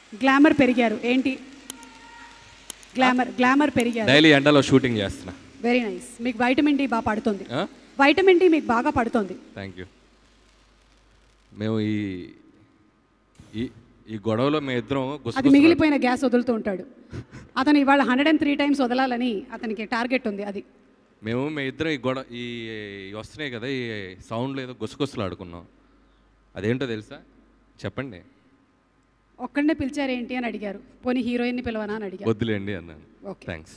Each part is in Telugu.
గ్లామర్ పెరిగారు ఏంటి గ్లామర్ గ్లామర్ పెరిగారు డైలీ ఎండలో షూటింగ్ చేస్తున్నా వెరీ నైస్ మీకు వైటమిన్ డి బాగా పడుతుంది వైటమిన్ డి మీకు బాగా పడుతుంది థ్యాంక్ యూ మేము ఈ ఈ ఈ గొడవలో మేము ఇద్దరం అది గుసగుసలు- మిగిలిపోయిన గ్యాస్ వదులుతూ ఉంటాడు అతను ఇవాళ హండ్రెడ్ అండ్ త్రీ టైమ్స్ వదలాలని అతనికి టార్గెట్ ఉంది అది మేము మేము ఇద్దరం ఈ గొడవ ఈ ఈ వస్తున్నాయి కదా ఈ సౌండ్లు ఏదో గుసగుసలు ఆడుకున్నాం అదేంటో తెలుసా చెప్పండి ఒక్కడనే పిలిచారేంటి అని అడిగారు పోనీ హీరోయిన్ని పిలవనా అని అడిగారు వద్దులేండి అన్నాను Okay. Thanks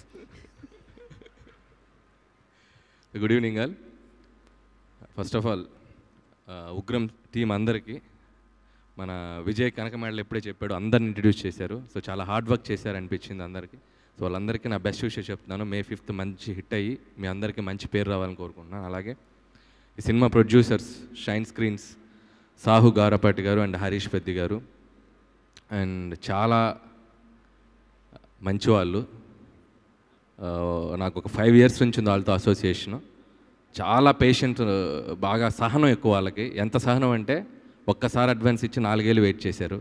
good evening all first of all Ugram team అందరికీ మన విజయ్ కనకమేడలు ఎప్పుడే చెప్పాడు అందరిని ఇంట్రడ్యూస్ చేశారు సో చాలా హార్డ్ వర్క్ చేశారు అనిపించింది అందరికీ సో వాళ్ళందరికీ నా బెస్ట్ విషయం చెప్తున్నాను మే ఫిఫ్త్ మంచి హిట్ అయ్యి మీ అందరికీ మంచి పేరు రావాలని కోరుకుంటున్నాను అలాగే ఈ cinema producers Shine Screens Sahu Garapati గారు అండ్ హరీష్ పెద్ది గారు అండ్ చాలా మంచి వాళ్ళు ఆ, నాకు ఒక ఫైవ్ ఇయర్స్ నుంచి ఉంది వాళ్ళతో అసోసియేషన్ చాలా పేషెంట్ బాగా సహనం ఎక్కువ వాళ్ళకి ఎంత సహనం అంటే ఒక్కసారి అడ్వాన్స్ ఇచ్చి నాలుగేళ్ళు వెయిట్ చేశారు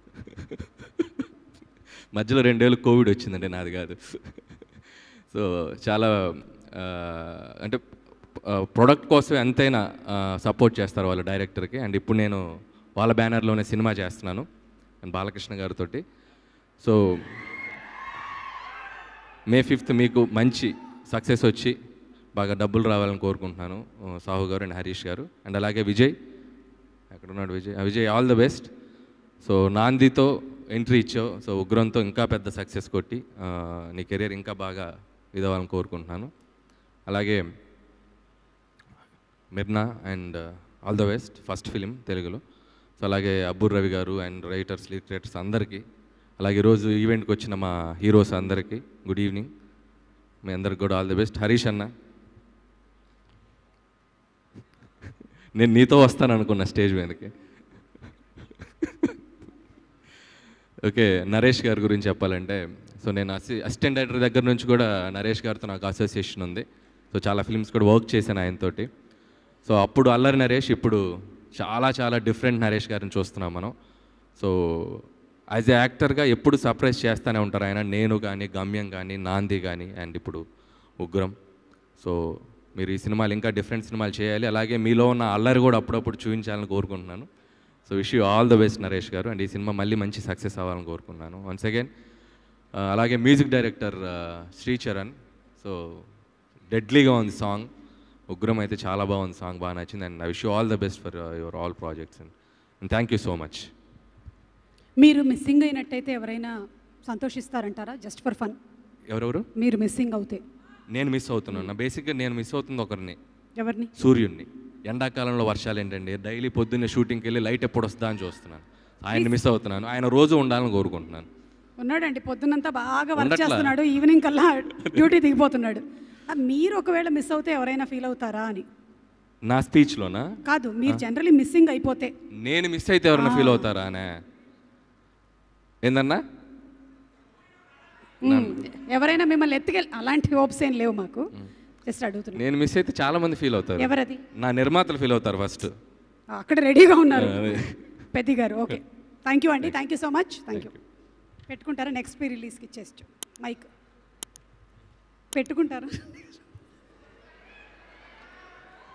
మధ్యలో రెండేళ్ళు కోవిడ్ వచ్చిందండి నాది కాదు సో చాలా ఆ, అంటే ప్రొడక్ట్ కోసం ఎంతైనా సపోర్ట్ చేస్తారు వాళ్ళ డైరెక్టర్కి అండ్ ఇప్పుడు నేను వాళ్ళ బ్యానర్లోనే సినిమా చేస్తున్నాను అండ్ బాలకృష్ణ గారితో సో మే ఫిఫ్త్ మీకు మంచి సక్సెస్ వచ్చి బాగా డబ్బులు రావాలని కోరుకుంటున్నాను ఆ, సాహు గారు అండ్ హరీష్ గారు అండ్ అలాగే విజయ్ ఎక్కడ ఉన్నాడు విజయ్ ఆ, Vijay all the best so నాందితో ఎంట్రీ ఇచ్చావు సో ఉగ్రంతో ఇంకా పెద్ద సక్సెస్ కొట్టి ఆ, నీ కెరీర్ ఇంకా బాగా ఇదవ్వాలని కోరుకుంటున్నాను అలాగే Mirna and all the best first film తెలుగులో సో అలాగే అబ్బుర్ రవి గారు అండ్ రైటర్స్ లిటరేటర్స్ అందరికీ అలాగే ఈరోజు ఈవెంట్కి వచ్చిన మా హీరోస్ అందరికీ గుడ్ ఈవినింగ్ మీ అందరికి కూడా ఆల్ ది బెస్ట్ హరీష్ అన్న నేను నీతో వస్తాను అనుకున్నా స్టేజ్ మీదకి ఓకే నరేష్ గారి గురించి చెప్పాలంటే సో నేను అసి అసిస్టెంట్ డైరెక్టర్ దగ్గర నుంచి కూడా నరేష్ గారితో నాకు అసోసియేషన్ ఉంది సో చాలా ఫిల్మ్స్ కూడా వర్క్ చేశాను ఆయనతోటి సో అప్పుడు అల్లరి నరేష్ ఇప్పుడు చాలా చాలా డిఫరెంట్ నరేష్ గారిని చూస్తున్నాం మనం సో యాజ్ ఏ యాక్టర్గా ఎప్పుడు సర్ప్రైజ్ చేస్తూనే ఉంటారు ఆయన నేను కానీ గమ్యం కానీ నాంది కానీ అండ్ ఇప్పుడు ఉగ్రం సో మీరు ఈ సినిమాలు ఇంకా డిఫరెంట్ సినిమాలు చేయాలి అలాగే మీలో ఉన్న అల్లరి కూడా అప్పుడప్పుడు చూపించాలని కోరుకుంటున్నాను so wish you all the best Naresh గారు అండ్ ఈ సినిమా మళ్ళీ మంచి సక్సెస్ అవ్వాలని కోరుకున్నాను వన్స్ అగైన్ అలాగే మ్యూజిక్ డైరెక్టర్ శ్రీచరణ్ సో డెడ్లీగా ఉంది సాంగ్ ఉగ్రం అయితే చాలా బాగుంది సాంగ్ బాగా నచ్చింది and I wish you all the best for your all projects and thank you so much మీరు మిస్సింగ్ అయినట్టయితే ఎవరైనా సంతోషిస్తారంటారా జస్ట్ ఫర్ ఫన్ ఎవరెవరు మీరు మిస్సింగ్ అవుతే నేను మిస్ అవుతున్నాను బేసిక్గా నేను మిస్ అవుతుంది ఒకరిని ఎవరిని సూర్యుడిని ఎండాకాలంలో వర్షాలు ఏంటండి డైలీ పొద్దున్నే షూటింగ్కి వెళ్ళి లైట్ ఎప్పుడు వస్తుందా అని చూస్తున్నాను ఆయన్ని మిస్ అవుతున్నాను ఆయన రోజు ఉండాలని కోరుకుంటున్నాను ఉన్నాడండి పొద్దున్నంతా బాగా వర్క్ ఉండట్లా. చేస్తున్నాడు ఈవినింగ్ కల్లా డ్యూటీ దిగిపోతున్నాడు ఆ, మీరు ఒకవేళ మిస్ అవుతే ఎవరైనా ఫీల్ అవుతారా అని నా స్పీచ్లోనా కాదు మీరు జనరలీ మిస్సింగ్ అయిపోతే నేను మిస్ అయితే ఎవరైనా ఫీల్ అవుతారా అనే ఏందన్నా మ్మ్. ఎవరైనా మిమ్మల్ని ఎత్తుకెళ్ళి అలాంటి హోప్స్ ఏం లేవు మాకు జస్ట్ అడుగుతున్నాను నేను మిస్ అయితే చాలా మంది ఫీల్ అవుతారు ఎవరది నా నిర్మాతలు ఫీల్ అవుతారు ఫస్ట్ ఆ, అక్కడ రెడీగా ఉన్నారు అదే. పెద్ది గారు ఓకే థ్యాంక్ యూ అండి thank you so much thank you పెట్టుకుంటారా నెక్స్ట్ పీ రిలీజ్కి ఇచ్చేస్ట్ మైక్ పెట్టుకుంటారా